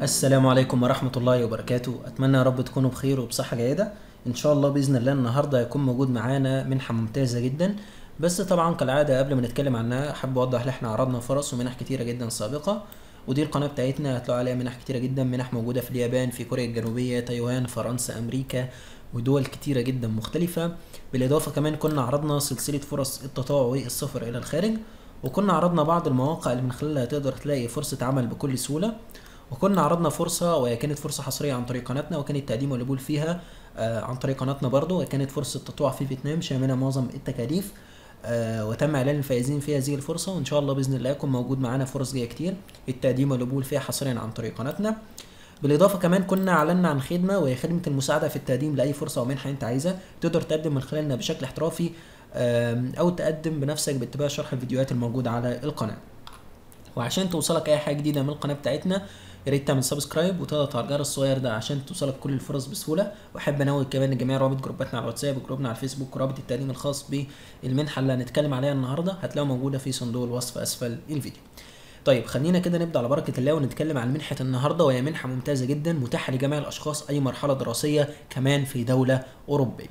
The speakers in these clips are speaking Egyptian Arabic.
السلام عليكم ورحمة الله وبركاته أتمنى يا رب تكونوا بخير وبصحة جيدة إن شاء الله بإذن الله النهاردة هيكون موجود معانا منحة ممتازة جدا بس طبعا كالعادة قبل ما نتكلم عنها حابب أوضح إن إحنا عرضنا فرص ومنح كتيرة جدا سابقة ودي القناة بتاعتنا هتلاقوا عليها منح كتيرة جدا منح موجودة في اليابان في كوريا الجنوبية تايوان فرنسا أمريكا ودول كتيرة جدا مختلفة بالإضافة كمان كنا عرضنا سلسلة فرص التطوع والسفر إلى الخارج وكنا عرضنا بعض المواقع اللي من خلالها تقدر تلاقي فرصة عمل بكل سهولة وكنا عرضنا فرصة وهي كانت فرصة حصرية عن طريق قناتنا وكان التقديم والقبول فيها آه، عن طريق قناتنا برضو وكانت فرصة تطوع في فيتنام شاملة معظم التكاليف آه، وتم اعلان الفائزين في هذه الفرصة وان شاء الله باذن الله يكون موجود معانا فرص جاية كتير التقديم والقبول فيها حصريا عن طريق قناتنا بالاضافه كمان كنا اعلنا عن خدمه وهي خدمه المساعده في التقديم لاي فرصه او منحه انت عايزها تقدر تقدم من خلالنا بشكل احترافي آم، او تقدم بنفسك باتباع شرح الفيديوهات الموجوده على القناه وعشان توصلك اي حاجه جديده من القناه بتاعتنا يا ريت تعمل سبسكرايب وتضغط على الجرس الصغير ده عشان توصلك كل الفرص بسهوله واحب انوه كمان لجميع روابط جروباتنا على الواتساب وجروبنا على الفيسبوك ورابط التقديم الخاص بالمنحه اللي هنتكلم عليها النهارده هتلاقوها موجوده في صندوق الوصف اسفل الفيديو طيب خلينا كده نبدا على بركه الله ونتكلم عن منحه النهارده وهي منحه ممتازه جدا متاحه لجميع الاشخاص اي مرحله دراسيه كمان في دوله اوروبيه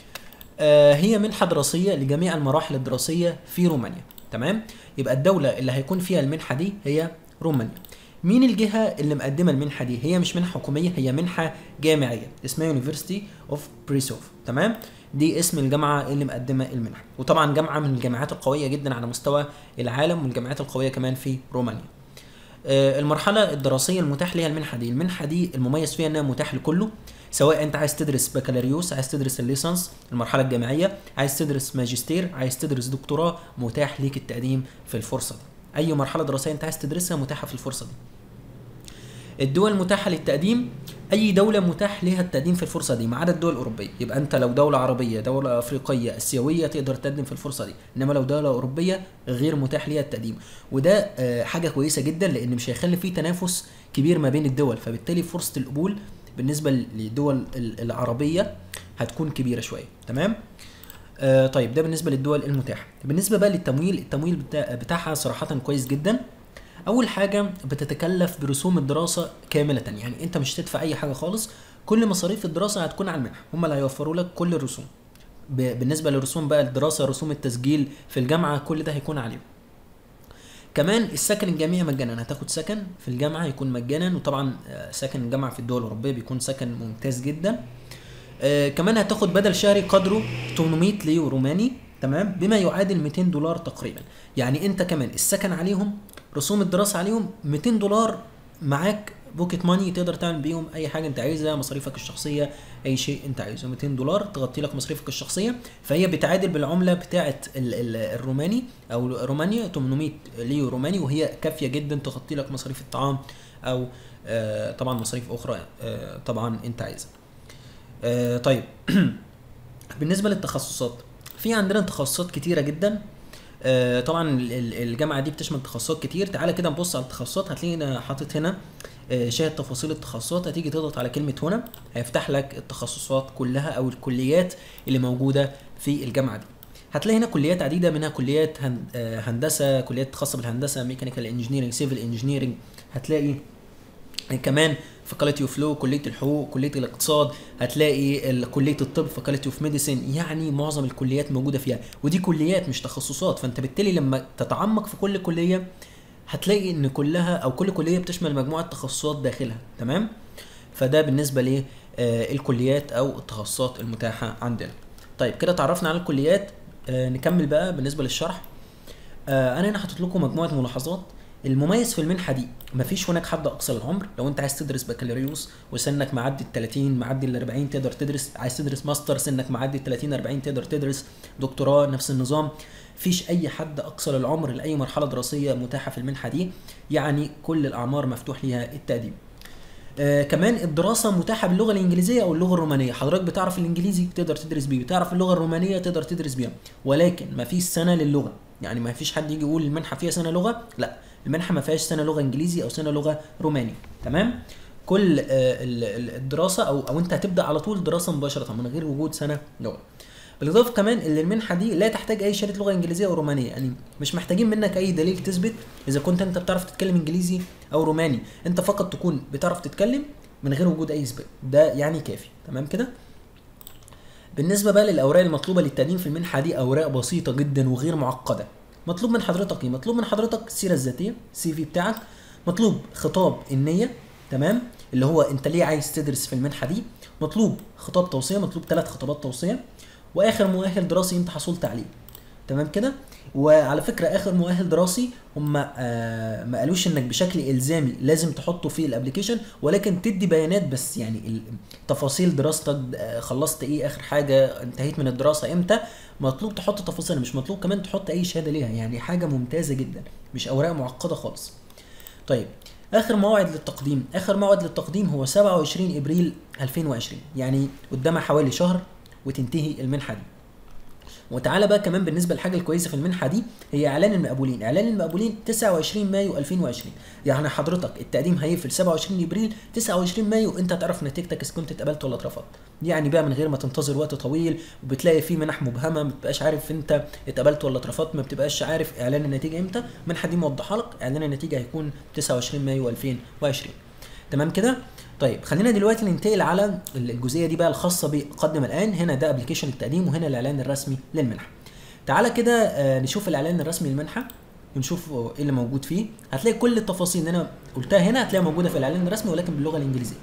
آه، هي منحة دراسية لجميع المراحل الدراسية في رومانيا تمام يبقى الدولة اللي هيكون فيها المنحة دي هي رومانيا مين الجهة اللي مقدمة المنحة دي هي مش منحة حكومية هي منحة جامعية اسمها University of بريسوف تمام دي اسم الجامعة اللي مقدمة المنحة وطبعا جامعة من الجامعات القوية جدا على مستوى العالم والجامعات القوية كمان في رومانيا آه، المرحلة الدراسية المتاح ليها المنحة دي المنحة دي المميز فيها انها متاح لكله سواء انت عايز تدرس بكالوريوس عايز تدرس الليسانس المرحلة الجامعية عايز تدرس ماجستير عايز تدرس دكتوراه متاح ليك التقديم في الفرصة دي اي مرحلة دراسية انت عايز تدرسها متاحة في الفرصة دي الدول المتاحة للتقديم أي دولة متاح لها التقديم في الفرصة دي ما عدا الدول الأوروبية يبقى أنت لو دولة عربية دولة أفريقية آسيوية تقدر تقدم في الفرصة دي إنما لو دولة أوروبية غير متاح ليها التقديم وده آه، حاجة كويسة جدا لأن مش هيخلي فيه تنافس كبير ما بين الدول فبالتالي فرصة القبول بالنسبة للدول ال- العربية هتكون كبيرة شوية تمام آه طيب ده بالنسبة للدول المتاحة بالنسبة بقى للتمويل التمويل بتاع بتاعها صراحة كويس جدا اول حاجه بتتكلف برسوم الدراسه كامله يعني انت مش هتدفع اي حاجه خالص كل مصاريف الدراسه هتكون على المنحه هم اللي هيوفروا لك كل الرسوم ب- بالنسبه لرسوم بقى الدراسه رسوم التسجيل في الجامعه كل ده هيكون عليهم كمان السكن الجامعي مجانا هتاخد سكن في الجامعه هيكون مجانا وطبعا آه، سكن الجامعه في الدول الاوروبيه بيكون سكن ممتاز جدا آه، كمان هتاخد بدل شهري قدره 800 ليرو روماني تمام بما يعادل 200 دولار تقريبا يعني انت كمان السكن عليهم رسوم الدراسه عليهم 200 دولار معاك بوكيت ماني تقدر تعمل بيهم اي حاجه انت عايزها مصاريفك الشخصيه اي شيء انت عايزه 200 دولار تغطي لك مصاريفك الشخصيه فهي بتعادل بالعمله بتاعه ال- ال- الروماني او رومانيا 800 ليرو روماني وهي كافيه جدا تغطي لك مصاريف الطعام او آه طبعا مصاريف اخرى آه طبعا انت عايزها آه طيب بالنسبه للتخصصات في عندنا تخصصات كتيره جدا آه طبعا ال- ال- الجامعه دي بتشمل تخصصات كتير تعالى كده نبص على التخصصات هتلاقينا حاطط هنا آه، شاهد تفاصيل التخصصات هتيجي تضغط على كلمه هنا هيفتح لك التخصصات كلها او الكليات اللي موجوده في الجامعه دي هتلاقي هنا كليات عديده منها كليات هن- آه، هندسه كليات خاصه بالهندسه ميكانيكال انجينيرنج سيفل انجينيرنج هتلاقي كمان فاكولتي اوف لو كليه الحقوق كليه الاقتصاد هتلاقي ال- كليه الطب فاكولتي اوف ميديسن يعني معظم الكليات موجوده فيها ودي كليات مش تخصصات فانت بالتالي لما تتعمق في كل كليه هتلاقي ان كلها او كل كليه بتشمل مجموعه تخصصات داخلها تمام فده بالنسبه للكليات او التخصصات المتاحه عندنا طيب كده اتعرفنا على الكليات آه، نكمل بقى بالنسبه للشرح آه، انا هنا حاطط لكم مجموعه ملاحظات المميز في المنحه دي مفيش هناك حد اقصى العمر لو انت عايز تدرس بكالوريوس وسنك معدي ال 30 معدي ال 40 تقدر تدرس عايز تدرس ماستر سنك معدي ال 30 40 تقدر تدرس دكتوراه نفس النظام مفيش اي حد اقصى للعمر لاي مرحله دراسيه متاحه في المنحه دي يعني كل الاعمار مفتوح ليها التقديم آه كمان الدراسه متاحه باللغه الانجليزيه او اللغه الرومانيه حضرتك بتعرف الانجليزي تقدر تدرس بيه بتعرف اللغه الرومانيه تقدر تدرس بيها ولكن ما فيش سنه للغه يعني ما فيش حد يجي يقول المنحه فيها سنه لغه لا المنحه ما فيهاش سنه لغه انجليزي او سنه لغه روماني تمام كل آه ال- ال- الدراسه او او انت هتبدا على طول دراسه مباشره من غير وجود سنه لغه بالاضافه كمان ان المنحه دي لا تحتاج اي شهاده لغه انجليزيه او رومانيه يعني مش محتاجين منك اي دليل تثبت اذا كنت انت بتعرف تتكلم انجليزي او روماني انت فقط تكون بتعرف تتكلم من غير وجود اي اثبات ده يعني كافي تمام كده بالنسبه بقى للاوراق المطلوبه للتقديم في المنحه دي اوراق بسيطه جدا وغير معقده مطلوب من حضرتك ايه مطلوب من حضرتك السيره الذاتيه السي في بتاعك مطلوب خطاب النيه تمام اللي هو انت ليه عايز تدرس في المنحه دي مطلوب خطاب توصيه مطلوب ثلاث خطابات توصيه واخر مؤهل دراسي انت حصلت عليه تمام كده وعلى فكره اخر مؤهل دراسي هم آه ما قالوش انك بشكل الزامي لازم تحطه في الابلكيشن ولكن تدي بيانات بس يعني ال- تفاصيل دراستك آه خلصت ايه اخر حاجه انتهيت من الدراسه امتى مطلوب تحط تفاصيل مش مطلوب كمان تحط اي شهاده ليها يعني حاجه ممتازه جدا مش اوراق معقده خالص طيب اخر موعد للتقديم اخر موعد للتقديم هو 27 ابريل 2020 يعني قدامها حوالي شهر وتنتهي المنحه دي وتعالى بقى كمان بالنسبه للحاجه الكويسه في المنحه دي هي اعلان المقبولين اعلان المقبولين 29 مايو 2020 يعني حضرتك التقديم هيقفل 27 ابريل 29 مايو انت هتعرف نتيجتك اذا كنت اتقبلت ولا اترفضت يعني بقى من غير ما تنتظر وقت طويل وبتلاقي في منح مبهمه ما بتبقاش عارف انت اتقبلت ولا اترفضت ما بتبقاش عارف اعلان النتيجه امتى المنحه دي موضحه لك اعلان النتيجه هيكون 29 مايو 2020 تمام كده طيب خلينا دلوقتي ننتقل على الجزئيه دي بقى الخاصه بقدم الان هنا ده ابلكيشن التقديم وهنا الاعلان الرسمي للمنحه تعالى كده آه، نشوف الاعلان الرسمي للمنحه ونشوف ايه اللي موجود فيه هتلاقي كل التفاصيل اللي انا قلتها هنا هتلاقيها موجوده في الاعلان الرسمي ولكن باللغه الانجليزيه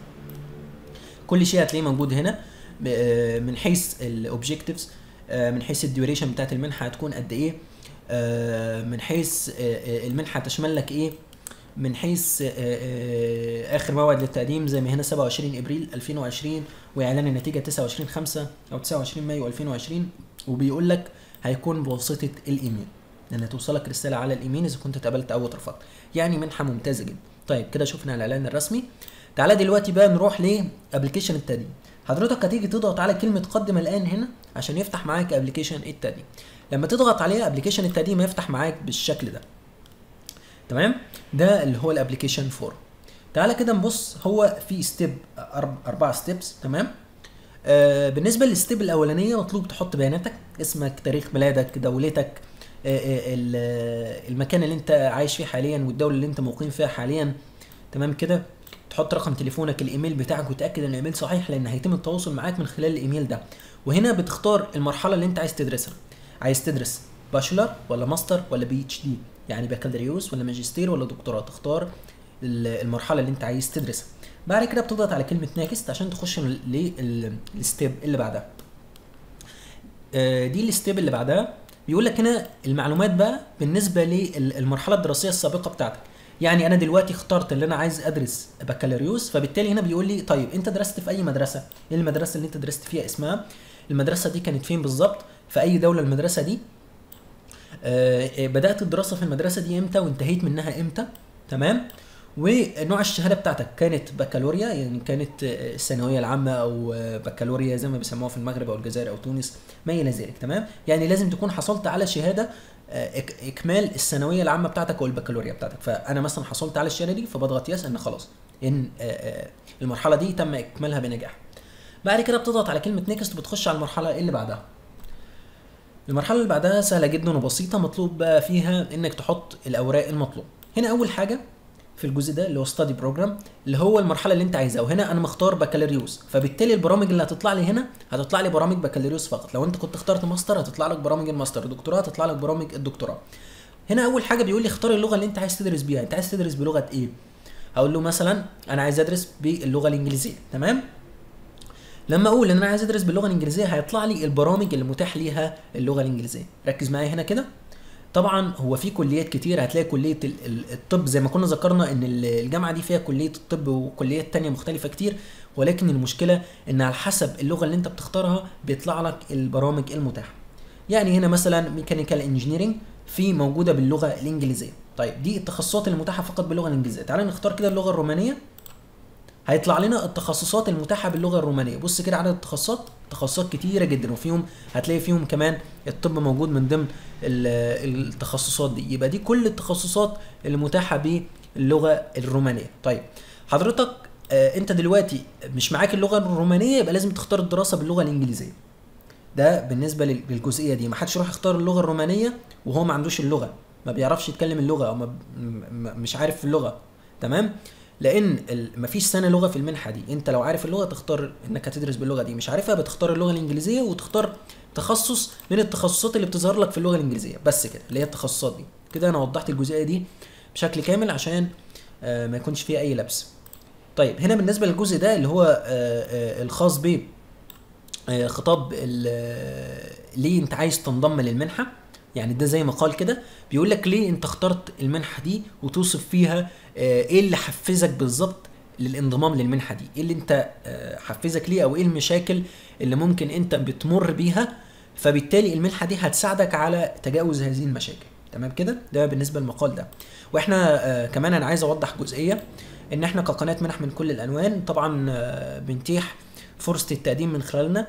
كل شيء هتلاقيه موجود هنا ب- آه، من حيث الاوبجكتيفز من حيث الديوريشن بتاعت المنحه هتكون قد ايه آه، من حيث آه، آه، المنحه تشمل لك ايه من حيث آه، آه، اخر موعد للتقديم زي ما هنا 27 ابريل 2020 واعلان النتيجه 29 5 او 29 مايو 2020 وبيقول لك هيكون بواسطه الايميل لان هتوصلك رساله على الايميل اذا كنت اتقبلت او اترفضت يعني منحه ممتازه جدا طيب كده شفنا الاعلان الرسمي تعالى دلوقتي بقى نروح لابلكيشن التقديم حضرتك هتيجي تضغط على كلمه قدم الان هنا عشان يفتح معاك ابلكيشن التقديم لما تضغط عليها ابلكيشن التقديم هيفتح معاك بالشكل ده تمام ده اللي هو الابلكيشن فورم تعالى كده نبص هو في ستيب اربع ستيبس تمام آه بالنسبه للستيب الاولانيه مطلوب تحط بياناتك اسمك تاريخ ميلادك دولتك آه آه ال- آه، المكان اللي انت عايش فيه حاليا والدوله اللي انت مقيم فيها حاليا تمام كده تحط رقم تليفونك الايميل بتاعك وتاكد ان الايميل صحيح لان هيتم التواصل معاك من خلال الايميل ده وهنا بتختار المرحله اللي انت عايز تدرسها عايز تدرس باشلر ولا ماستر ولا بي اتش دي يعني بكالوريوس ولا ماجستير ولا دكتوراه تختار ال- المرحله اللي انت عايز تدرسها بعد كده بتضغط على كلمه ناكست عشان تخش للستيب اللي بعدها آه، دي الستيب اللي بعدها بيقول لك هنا المعلومات بقى بالنسبه للمرحله الدراسيه السابقه بتاعتك يعني انا دلوقتي اخترت اللي انا عايز ادرس بكالوريوس فبالتالي هنا بيقول لي طيب انت درست في اي مدرسه ايه المدرسه اللي انت درست فيها اسمها المدرسه دي كانت فين بالظبط في اي دوله المدرسه دي آه، آه، بدات الدراسه في المدرسه دي امتى وانتهيت منها امتى تمام ونوع الشهاده بتاعتك كانت بكالوريا يعني كانت آه، الثانويه العامه او آه، بكالوريا زي ما بيسموها في المغرب او الجزائر او تونس ما الى ذلك تمام يعني لازم تكون حصلت على شهاده آه، إك- اكمال الثانويه العامه بتاعتك او البكالوريا بتاعتك فانا مثلا حصلت على الشهاده دي فبضغط يس ان خلاص ان آه، آه، المرحله دي تم اكمالها بنجاح بعد كده بتضغط على كلمه نيكست وبتخش على المرحله اللي بعدها المرحله اللي بعدها سهله جدا وبسيطه مطلوب بقى فيها انك تحط الاوراق المطلوب هنا اول حاجه في الجزء ده اللي هو ستادي بروجرام اللي هو المرحله اللي انت عايزها وهنا انا مختار بكالوريوس فبالتالي البرامج اللي هتطلع لي هنا هتطلع لي برامج بكالوريوس فقط لو انت كنت اخترت ماستر هتطلع لك برامج الماستر دكتوراه هتطلع لك برامج الدكتوراه هنا اول حاجه بيقول لي اختار اللغه اللي انت عايز تدرس بيها انت عايز تدرس بلغه ايه هقول له مثلا انا عايز ادرس باللغه الانجليزيه تمام لما اقول ان انا عايز ادرس باللغه الانجليزيه هيطلع لي البرامج اللي متاح ليها اللغه الانجليزيه ركز معايا هنا كده طبعا هو في كليات كتير هتلاقي كليه ال- ال- الطب زي ما كنا ذكرنا ان ال- الجامعه دي فيها كليه الطب وكليات تانية مختلفه كتير ولكن المشكله ان على حسب اللغه اللي انت بتختارها بيطلع لك البرامج المتاحه يعني هنا مثلا ميكانيكال انجينيرنج في موجوده باللغه الانجليزيه طيب دي التخصصات المتاحه فقط باللغه الانجليزيه تعال نختار كده اللغه الرومانيه هيطلع لنا التخصصات المتاحه باللغه الرومانيه بص كده عدد التخصصات تخصصات كتيره جدا وفيهم هتلاقي فيهم كمان الطب موجود من ضمن ال- التخصصات دي يبقى دي كل التخصصات اللي متاحه باللغه الرومانيه طيب حضرتك آه انت دلوقتي مش معاك اللغه الرومانيه يبقى لازم تختار الدراسه باللغه الانجليزيه ده بالنسبه لل- للجزئيه دي ما حدش يروح يختار اللغه الرومانيه وهو ما عندوش اللغه ما بيعرفش يتكلم اللغه او ما ب- م- مش عارف اللغه تمام لان ال- مفيش سنه لغه في المنحه دي انت لو عارف اللغه تختار انك هتدرس باللغه دي مش عارفها بتختار اللغه الانجليزيه وتختار تخصص من التخصصات اللي بتظهر لك في اللغه الانجليزيه بس كده اللي هي التخصصات دي كده انا وضحت الجزئيه دي بشكل كامل عشان آه، ما يكونش فيها اي لبس طيب هنا بالنسبه للجزء ده اللي هو آه، آه، الخاص ب آه، خطاب ال- آه، ليه انت عايز تنضم للمنحه يعني ده زي ما قال كده بيقول لك ليه انت اخترت المنحه دي وتوصف فيها آه، ايه اللي حفزك بالظبط للانضمام للمنحه دي ايه اللي انت آه، حفزك ليه او ايه المشاكل اللي ممكن انت بتمر بيها فبالتالي المنحه دي هتساعدك على تجاوز هذه المشاكل تمام كده ده بالنسبه للمقال ده واحنا آه، كمان انا عايز اوضح جزئيه ان احنا كقناه منح من كل الالوان طبعا آه، بنتيح فرصه التقديم من خلالنا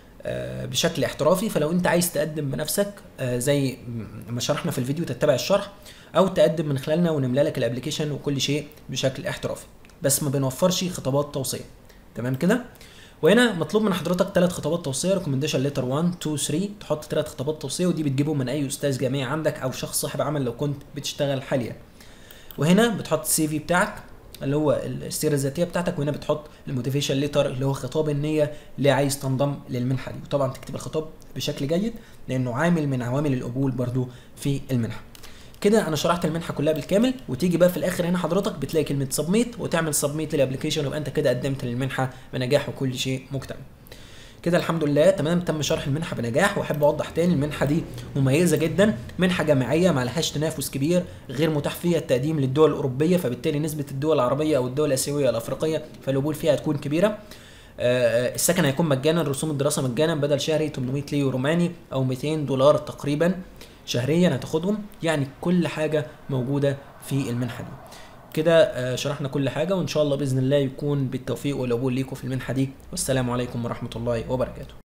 آه، بشكل احترافي فلو انت عايز تقدم بنفسك آه، زي ما شرحنا في الفيديو تتبع الشرح او تقدم من خلالنا ونملى لك الابلكيشن وكل شيء بشكل احترافي بس ما بنوفرش خطابات توصيه تمام كده وهنا مطلوب من حضرتك ثلاث خطابات توصيه ريكومنديشن ليتر 1 2 3 تحط ثلاث خطابات توصيه ودي بتجيبهم من اي استاذ جامعي عندك او شخص صاحب عمل لو كنت بتشتغل حاليا وهنا بتحط السي في بتاعك اللي هو السيره الذاتيه بتاعتك وهنا بتحط الموتيفيشن ليتر اللي هو خطاب النيه اللي عايز تنضم للمنحه دي وطبعا تكتب الخطاب بشكل جيد لانه عامل من عوامل القبول برضو في المنحه كده انا شرحت المنحه كلها بالكامل وتيجي بقى في الاخر هنا حضرتك بتلاقي كلمه سبميت وتعمل سبميت للابلكيشن ويبقى انت كده قدمت للمنحه بنجاح وكل شيء مكتمل كده الحمد لله تمام تم شرح المنحه بنجاح واحب اوضح تاني المنحه دي مميزه جدا منحه جامعيه ما لهاش تنافس كبير غير متاح فيها التقديم للدول الاوروبيه فبالتالي نسبه الدول العربيه او الدول الاسيويه الافريقيه فالقبول فيها هتكون كبيره آه، آه، السكن هيكون مجانا رسوم الدراسه مجانا بدل شهري 800 ليرو روماني او 200 دولار تقريبا شهريا هتاخدهم يعني كل حاجه موجوده في المنحه دي كده آه، شرحنا كل حاجه وان شاء الله باذن الله يكون بالتوفيق والقبول ليكم في المنحه دي والسلام عليكم ورحمه الله وبركاته